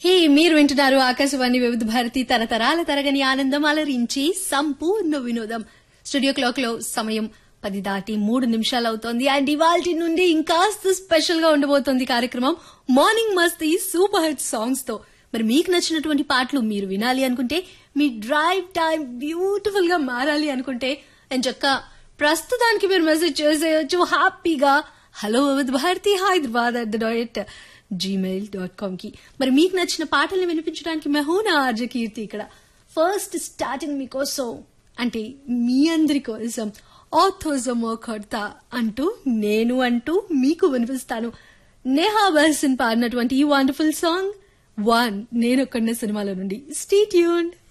హే మీరు వింటున్నారు ఆకాశవాణి వివిధ భారతి తరతరాల తరగని ఆనందం అలరించి సంపూర్ణ వినోదం స్టూడియో క్లాక్ లో సమయం పది దాటి మూడు నిమిషాలు అవుతోంది అండ్ ఇవాల్టి నుండి ఇంకాస్త స్పెషల్ గా ఉండబోతోంది కార్యక్రమం మార్నింగ్ మస్తీ సూపర్ హిట్ సాంగ్స్ తో మరి మీకు నచ్చినటువంటి పాటలు మీరు వినాలి అనుకుంటే మీ డ్రైవ్ టైం బ్యూటిఫుల్ గా మారాలి అనుకుంటే చక్క ప్రస్తుతానికి మీరు మెసేజ్ చేసేయచ్చు హ్యాపీగా hello Vividh Bharati Hyderabad at the dot Gmail dot com కి మరి మీకు నచ్చిన పాటల్ని వినిపించడానికి మెహూనా ఆర్జ కీర్తి ఇక్కడ ఫస్ట్ స్టార్టింగ్ మీకోసం అంటే మీ అందరి కోసం ఆథోజమో కొడతా అంటూ నేను అంటూ మీకు వినిపిస్తాను నేహా బహసిన్ పాడినటువంటి ఈ వండర్ఫుల్ సాంగ్ వన్ నేనొక్కడిన సినిమాలో నుండి స్టీ ట్యూన్డ్